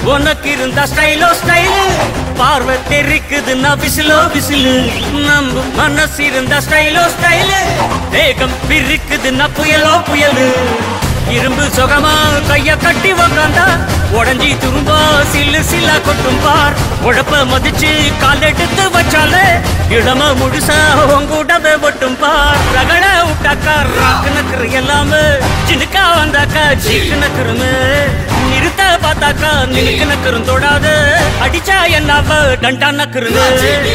உனக்கு இருந்தா ஸ்டைலோ ஸ்டைலு பார்வை தெரிக்குதுன்னா விசிலோ விசிலு நம்ம மனசு இருந்தா ஸ்டைலோ ஸ்டைலு வேகம் பிரிக்குதுன்னா புயலோ புயலு இரும்பு சுகமா கைய கட்டி உக்காந்தா உடஞ்சி துரும்பா சில்லு சில்லா கொட்டும் பார் உழப்ப மதிச்சு கால் எடுத்து வச்சாலே இடம முழுசா உங்கூடவே ஒட்டும் பார் ரகட விட்டாக்கா ராக்கு நக்கரு எல்லாமே சினுக்கா வந்தாக்கா சீக்கு நக்கருமே நிறுத்த பார்த்தாக்கா நினைக்கு நக்கரும் தொடாது அடிச்சா என்னாவ டண்டா நக்கருங்க